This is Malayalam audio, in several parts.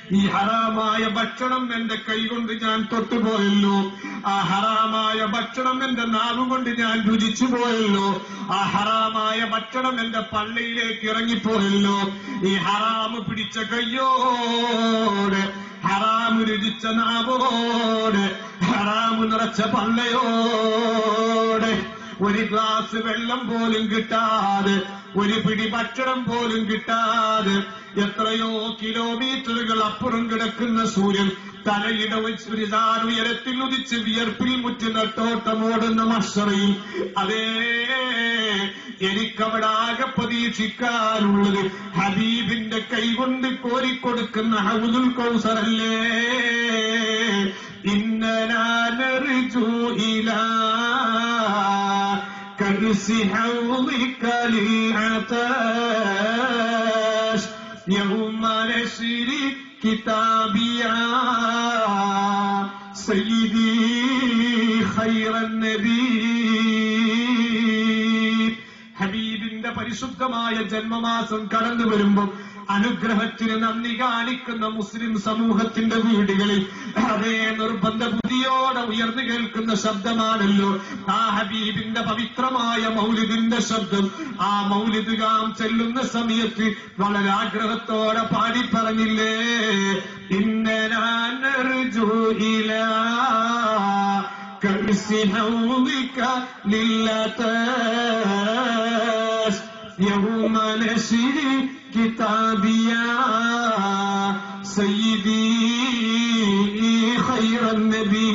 ഈ ഹറാമായ ഭക്ഷണം എന്റെ കൈകൊണ്ട് ഞാൻ തൊട്ടുപോയല്ലോ ആ ഹറാമായ ഭക്ഷണം എന്റെ നാവുകൊണ്ട് ഞാൻ രുചിച്ചു പോയല്ലോ ആ ഹറാമായ ഭക്ഷണം എന്റെ പള്ളിയിലേക്ക് ഇറങ്ങിപ്പോയല്ലോ ഈ ഹറാമ് പിടിച്ച കയ്യോട് ഹറാമ് രുചിച്ച നാവോട് ഹറാമ് നിറച്ച പള്ളയോട് ഒരു ഗ്ലാസ് വെള്ളം പോലും കിട്ടാതെ ഒരു പിടി ഭക്ഷണം പോലും കിട്ടാതെ എത്രയോ കിലോമീറ്ററുകൾ അപ്പുറം കിടക്കുന്ന സൂര്യൻ തലയിട സുരിതാൻ ഉയരത്തിൽ ഉദിച്ച് വിയർപ്പിൽ മുറ്റി നട്ടോട്ടമോടുന്ന മഷറയിൽ അതേ എനിക്കവിടെ ആകെ പ്രതീക്ഷിക്കാനുള്ളത് ഹബീബിന്റെ കൈകൊണ്ട് കോരിക്കൊടുക്കുന്ന ഹൗദുൽ കൗസറല്ലേ ഇന്നലാനറിജു ഇലാ كرس حوضك للعطاش يوم نشر كتابيا سيدي خير النبي ഹബീബിന്റെ പരിശുദ്ധമായ ജന്മമാസം കടന്നു വരുമ്പോൾ അനുഗ്രഹത്തിന് നന്ദി കാണിക്കുന്ന മുസ്ലിം സമൂഹത്തിന്റെ വീടുകളിൽ അതേ നിർബന്ധ ബുദ്ധിയോടെ ഉയർന്നു കേൾക്കുന്ന ശബ്ദമാണല്ലോ ആ ഹബീബിന്റെ പവിത്രമായ മൗലിദിന്റെ ശബ്ദം ആ മൗലിദ് കാം ചെല്ലുന്ന സമയത്ത് വളരെ ആഗ്രഹത്തോടെ പാടി പറഞ്ഞില്ലേ ഇന്നലാനർജൂല كرس حوضك للتاس يوم نشر كتابيا سيدي خير النبي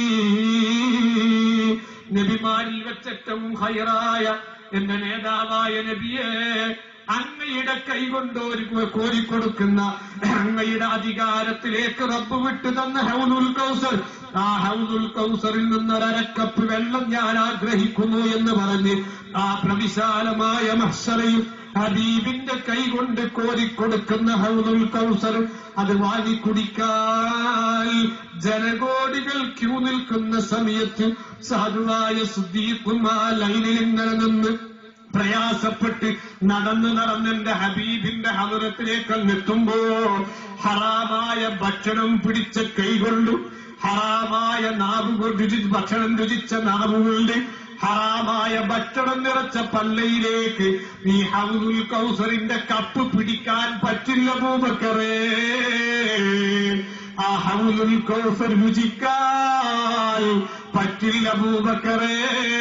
നബിമാരിൽ വെച്ചേറ്റവും ഹൈറായ എന്റെ നേതാവായ നബിയെ അങ്ങയുടെ കൈകൊണ്ട് ഒരു കോരിക്കൊടുക്കുന്ന അങ്ങയുടെ അധികാരത്തിലേക്ക് റബ്ബ് വിട്ടു തന്ന ഹൗദുൽ കൗസർ ആ ഹൗദുൽ കൗസറിൽ നിന്നൊരക്കപ്പ് വെള്ളം ഞാൻ ആഗ്രഹിക്കുന്നു എന്ന് പറഞ്ഞ് ആ പ്രവിശാലമായ മഹ്സറയിൽ ഹബീബിന്റെ കൈകൊണ്ട് കോരിക്കൊടുക്കുന്ന ഹൗദുൽ കൗസർ അത് വാങ്ങിക്കുടിക്കാൻ ജനകോടികൾ ക്യൂ നിൽക്കുന്ന സമയത്ത് സാധുവായ സുദ്ദീഖും ആ ലൈനിൽ ഇങ്ങനെ നിന്ന് പ്രയാസപ്പെട്ട് നടന്ന് നടന്നെന്റെ ഹബീബിന്റെ ഹദറത്തിലേക്ക് അങ്ങെത്തുമ്പോ ഹറാമായ ഭക്ഷണം പിടിച്ച കൈകൊണ്ടു ഹറാമായ നാവ് കൊണ്ട് രുചി ഭക്ഷണം രുചിച്ച നാവുകളുടെ ഹറാമായ ഭക്ഷണം നിറച്ച പല്ലയിലേക്ക് ഈ ഹൗദുൽ കൗസറിന്റെ കപ്പ് പിടിക്കാൻ പറ്റില്ല പൂബക്കറേ ആ ഹൗദുൽ കൗസർ രുചിക്കാൻ പറ്റില്ല പൂബക്കറേ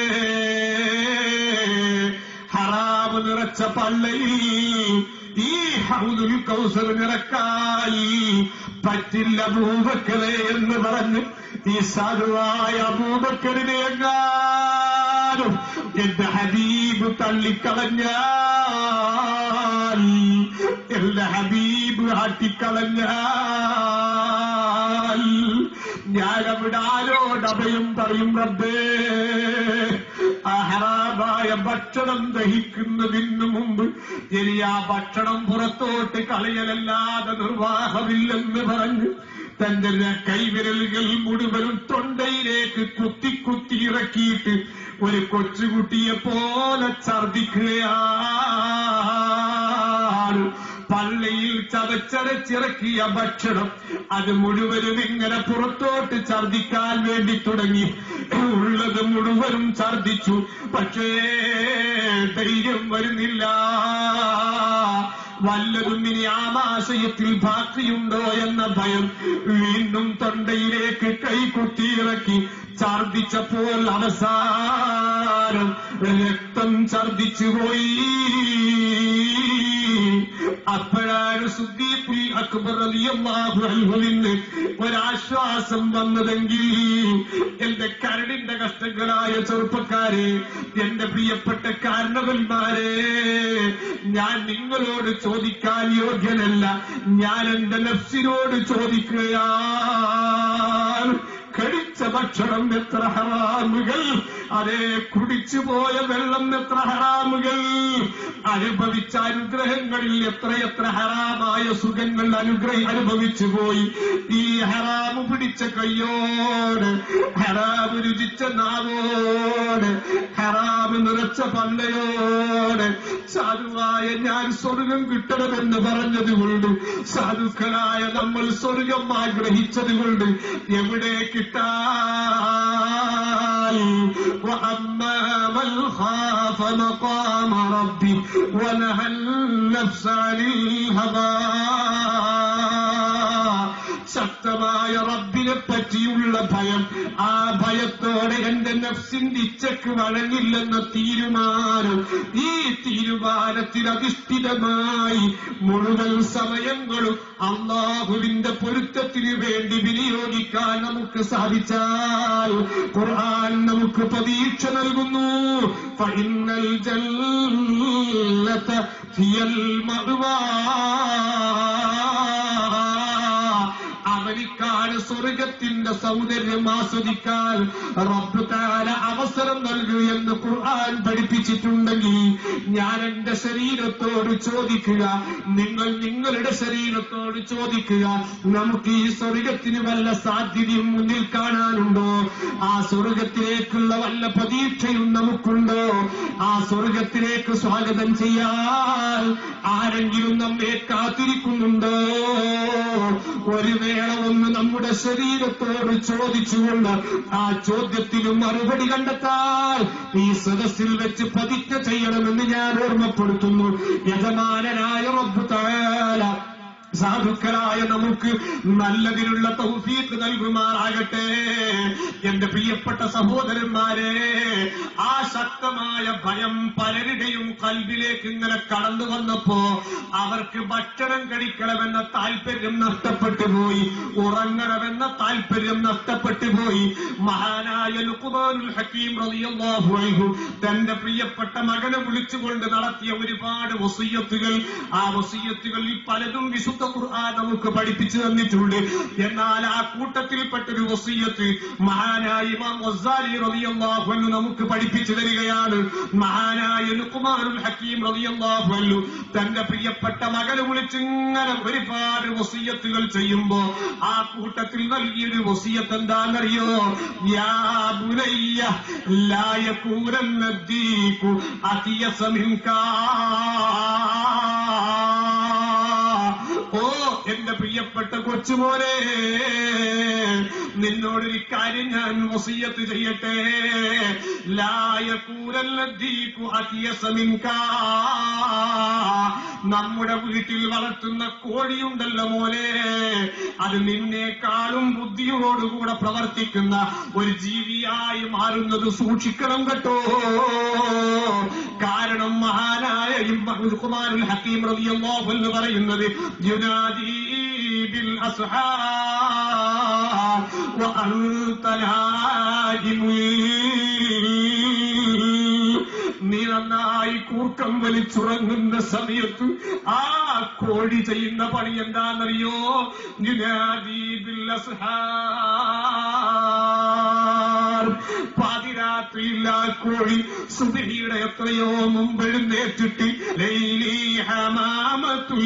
ഹറാമ് നിറച്ച പള്ളയിൽ ഈ ഹൗദുൽ കൗസർ നിറക്കായി പറ്റില്ല അബൂബക്കറെ എന്ന് പറഞ്ഞ് ഈ സാധുവായ അബൂബക്കറിനെ എങ്ങാനും എന്റെ ഹബീബ് തള്ളിക്കളഞ്ഞാൽ എന്റെ ഹബീബ് ആട്ടിക്കളഞ്ഞാൽ ഞാൻ അവിടെ ആരോട് അഭയം പറയും റബ്ബേ ആ ഹറാമായ ഭക്ഷണം ദഹിക്കുന്നതിന് മുമ്പ് ഇനി ആ ഭക്ഷണം പുറത്തോട്ട് കളയലല്ലാതെ നിർവാഹമില്ലെന്ന് പറഞ്ഞ് തന്റെ കൈവിരലുകൾ മുഴുവനും തൊണ്ടയിലേക്ക് കുത്തി കുത്തി ഇറക്കിയിട്ട് ഒരു കൊച്ചുകുട്ടിയെ പോലെ ഛർദിക്കുകയാണ് പള്ളിയിൽ ചതച്ചരച്ചിറക്കിയ ഭക്ഷണം അത് മുഴുവനും ഇങ്ങനെ പുറത്തോട്ട് ഛർദിക്കാൻ വേണ്ടി തുടങ്ങി ഉള്ളത് മുഴുവനും ഛർദിച്ചു പക്ഷേ ധൈര്യം വരുന്നില്ല വല്ലതും ഇനി ആമാശയത്തിൽ ബാക്കിയുണ്ടോ എന്ന ഭയം വീണ്ടും തൊണ്ടയിലേക്ക് കൈകുത്തിയിറക്കി ഛർദിച്ചപ്പോൾ അവസാനം രക്തം ഛർദിച്ചു പോയി അപ്പോഴാണ് സുദ്ദീഖുൽ അക്ബർ റളിയല്ലാഹു അൻഹുവിന് ഒരാശ്വാസം വന്നതെങ്കിൽ എന്റെ കരടിന്റെ കഷ്ടങ്ങളായ ചെറുപ്പക്കാരെ എന്റെ പ്രിയപ്പെട്ട കാരണവന്മാരെ ഞാൻ നിങ്ങളോട് ചോദിക്കാൻ യോഗ്യനല്ല ഞാൻ എന്റെ നഫ്സിനോട് ചോദിക്കുകയാണ് കഴിച്ച ഭക്ഷണം എത്ര ഹറാമുകൾ അതേ കുടിച്ചുപോയ വെള്ളം എത്ര ഹറാമുകൾ അനുഭവിച്ച അനുഗ്രഹങ്ങളിൽ എത്രയെത്ര ഹറാമായ സുഖങ്ങൾ അനുഗ്രഹം അനുഭവിച്ചു പോയി ഈ ഹറാമ് പിടിച്ച കയ്യോട് ഹറാമ് രുചിച്ച നാവോട് ഹറാമ് നിറച്ച പണ്ടയോട് സാധുവായ ഞാൻ സ്വർഗം കിട്ടണമെന്ന് പറഞ്ഞതുകൊണ്ട് സാധുക്കളായ നമ്മൾ സ്വർഗം ആഗ്രഹിച്ചത് കൊണ്ട് എവിടെ കിട്ടാൻ وأما من خاف مقام ربه ونهى النفس عن الهوى ശക്തമായ റബ്ബിനെ പറ്റിയുള്ള ഭയം ആ ഭയത്തോടെ എന്റെ നഫ്സിന്റെ ഇച്ഛക്ക് വഴങ്ങില്ലെന്ന തീരുമാനം ഈ തീരുമാനത്തിൽ അധിഷ്ഠിതമായി മുഴുവൻ സമയങ്ങളും അള്ളാഹുവിന്റെ പൊരുത്തത്തിന് വേണ്ടി വിനിയോഗിക്കാൻ നമുക്ക് സാധിച്ചാൽ ഖുർആൻ നമുക്ക് പ്രതീക്ഷ നൽകുന്നു ഫഇന്നൽ ജന്നത ഹിയൽ മഅ്വാ അവനിക്കാണ് സ്വർഗത്തിന്റെ സൗന്ദര്യം ആസ്വദിക്കാൻ റബ്ബ് താല അവസരം നൽകൂ എന്ന് ഖുർആൻ പഠിപ്പിച്ചിട്ടുണ്ടെങ്കിൽ ഞാൻ എന്റെ ശരീരത്തോട് ചോദിക്കുക നിങ്ങൾ നിങ്ങളുടെ ശരീരത്തോട് ചോദിക്കുക നമുക്ക് ഈ സ്വർഗത്തിന് വല്ല സാധ്യതയും മുന്നിൽ കാണാനുണ്ടോ ആ സ്വർഗത്തിലേക്കുള്ള വല്ല പ്രതീക്ഷയും നമുക്കുണ്ടോ ആ സ്വർഗത്തിലേക്ക് സ്വാഗതം ചെയ്യാൻ ആരെങ്കിലും നമ്മെ കാത്തിരിക്കുന്നുണ്ടോ ഒരു വേള ഒന്ന് നമ്മുടെ ശരീരത്തോട് ചോദിച്ചുകൊണ്ട് ആ ചോദ്യത്തിന് മറുപടി കണ്ടെത്താൽ ഈ സദസ്സിൽ വെച്ച് പ്രതിജ്ഞ ചെയ്യണമെന്ന് ഞാൻ ഓർമ്മപ്പെടുത്തുന്നു യജമാനനായ റബ്ബു താല സാധുക്കളായ നമുക്ക് നല്ലതിനുള്ള തൗഫീഖ് നൽകുമാറാകട്ടെ എന്റെ പ്രിയപ്പെട്ട സഹോദരന്മാരെ ആ ശക്തമായ ഭയം പലരുടെയും കൽബിലേക്ക് ഇങ്ങനെ കടന്നു വന്നപ്പോ അവർക്ക് ഭക്ഷണം കഴിക്കണമെന്ന താല്പര്യം നഷ്ടപ്പെട്ടു പോയി ഉറങ്ങണമെന്ന താല്പര്യം നഷ്ടപ്പെട്ടു പോയി മഹാനായ ലുക്കുമാനുൽ ഹക്കീം റളിയല്ലാഹു അൻഹു തന്റെ പ്രിയപ്പെട്ട മകനെ വിളിച്ചുകൊണ്ട് നടത്തിയ ഒരുപാട് വസീയത്തുകൾ ആ വസീയത്തുകളിൽ പലതും വിശുദ്ധ ഖുർആൻ നമുക്ക് പഠിപ്പിച്ചു തന്നിട്ടുണ്ട് എന്നാൽ ആ കൂട്ടത്തിൽപ്പെട്ടൊരു വസീയത്ത് മഹാനായ ഇമാം ഗസാലി റളിയല്ലാഹു അൻഹു നമുക്ക് പഠിപ്പിച്ചു തരികയാണ് മഹാനായ ലുഖ്മാനുൽ ഹക്കീം റളിയല്ലാഹു അൻഹു തന്റെ പ്രിയപ്പെട്ട മകനെ വിളിച്ചിങ്ങനെ ഒരുപാട് വസീയത്തുകൾ ചെയ്യുമ്പോ ആ കൂട്ടത്തിൽ നൽകിയൊരു വസീയത്ത് എന്താണെന്നറിയോ യാ ബുനയ്യ ലാ യകൂരന്ന ദീകു അതിയസ മിൻകാ ഓ എന്റെ പ്രിയപ്പെട്ട കൊച്ചുമോനെ നിന്നോടൊരു കാര്യം ഞാൻ വസീയത്ത് ചെയ്യട്ടെ ലായക്കൂരല്ലീക്കു അതിയസമിൻകാ നമ്മുടെ വീട്ടിൽ വളർത്തുന്ന കോഴിയുണ്ടല്ലോ മോനെ അത് നിന്നേക്കാളും ബുദ്ധിയോടുകൂടെ പ്രവർത്തിക്കുന്ന ഒരു ജീവിയായി മാറുന്നത് സൂക്ഷിക്കണം കേട്ടോ കാരണം മഹാനായ കുമാരുൽ ഹക്കീം റളിയല്ലാഹു എന്ന് പറയുന്നത് യുനാദി ബിൽ അസ്ഹാർ വഅൻത നീ നന്നായി കൂർക്കം വലിച്ചുറങ്ങുന്ന സമയത്ത് ആ കോഴി ചെയ്യുന്ന പണി എന്താണെന്നറിയോ യുനാദി ബിൽ അസ്ഹാർ പാതിരാത്രിയിൽ ആ കോഴി സുബിഹിയുടെ എത്രയോ മുമ്പ് എഴുന്നേറ്റിട്ട് ലൈലി ഹമാമത്തുൽ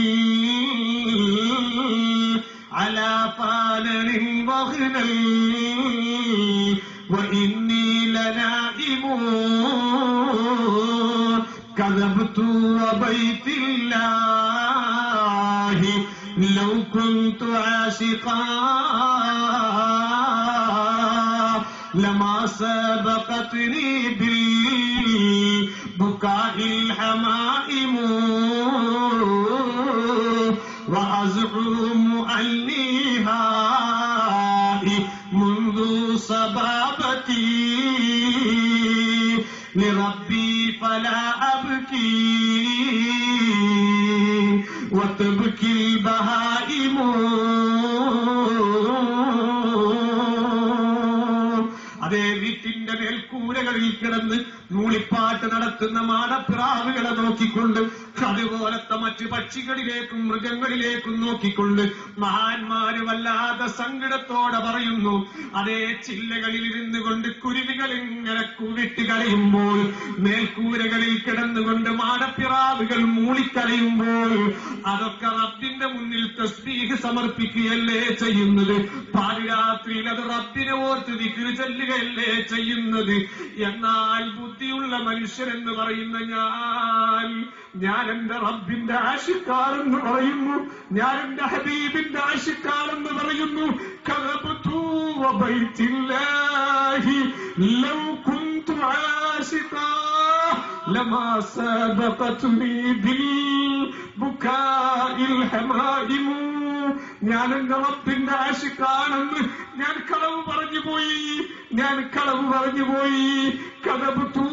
على فانر وغنى وإني لنائم كذبت وبيت الله لو كنت عاشقا لما سبقتني بالبكاء الحمائم وأزعم أني هائي منذ صبابتي لربي فلا أبكي وتبكي البهائم അതേ വീട്ടിന്റെ മേൽക്കൂരകളിൽ കിടന്ന് നൂളിപ്പാട്ട് നടത്തുന്ന മാടപ്പിറാവുകളെ നോക്കിക്കൊണ്ട് അതുപോലത്തെ മറ്റ് പക്ഷികളിലേക്കും മൃഗങ്ങളിലേക്കും നോക്കിക്കൊണ്ട് മഹാന്മാര് വല്ലാതെ സങ്കടത്തോടെ പറയുന്നു അതേ ചില്ലകളിൽ ഇരുന്നു കൊണ്ട് കുരുവികൾ ഇങ്ങനെ കുവിട്ട് കളയുമ്പോൾ മേൽക്കൂരകളിൽ കിടന്നുകൊണ്ട് മാടപ്പിറാവുകൾ മൂളിക്കരയുമ്പോൾ അതൊക്കെ റബ്ബിന്റെ മുന്നിൽ തസ്ബീഹ് സമർപ്പിക്കുകയല്ലേ ചെയ്യുന്നത് പാതിരാത്രിയിൽ അത് റബ്ബിനെ ഓർത്ത് വിക്രി ചെല്ലുകയല്ലേ ചെയ്യുന്നത് എന്നാൽ ബുദ്ധിയുള്ള മനുഷ്യരെന്ന് പറയുന്ന ഞാൻ ഞാൻ എന്റെ റബ്ബിന്റെ ആശിക്കാരെന്ന് പറയുന്നു ഞാൻ എന്റെ ഹബീബിന്റെ ആശിക്കാരെന്ന് പറയുന്നു കഥപത്തു വബൈത്തില്ലാഹി ലൗ കുന്തു ആശിക്കാ لما سبقتني بالبكاء الحمائم ഞാൻ എന്റെ റബ്ബിന്റെ ആശിക്കാണെന്ന് ഞാൻ കളവ് പറഞ്ഞു പോയി ഞാൻ കളവ് പറഞ്ഞു പോയി കഥപത്തു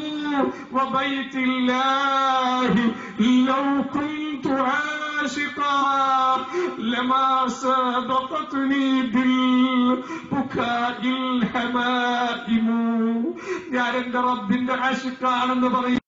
വബൈത്തില്ലാഹി ലൗ കുന്തു عاشقا لما سبقتني بالبكاء الحمائم ഞാൻ എന്റെ റബ്ബിന്റെ ആശിക്കാണെന്ന് പറയും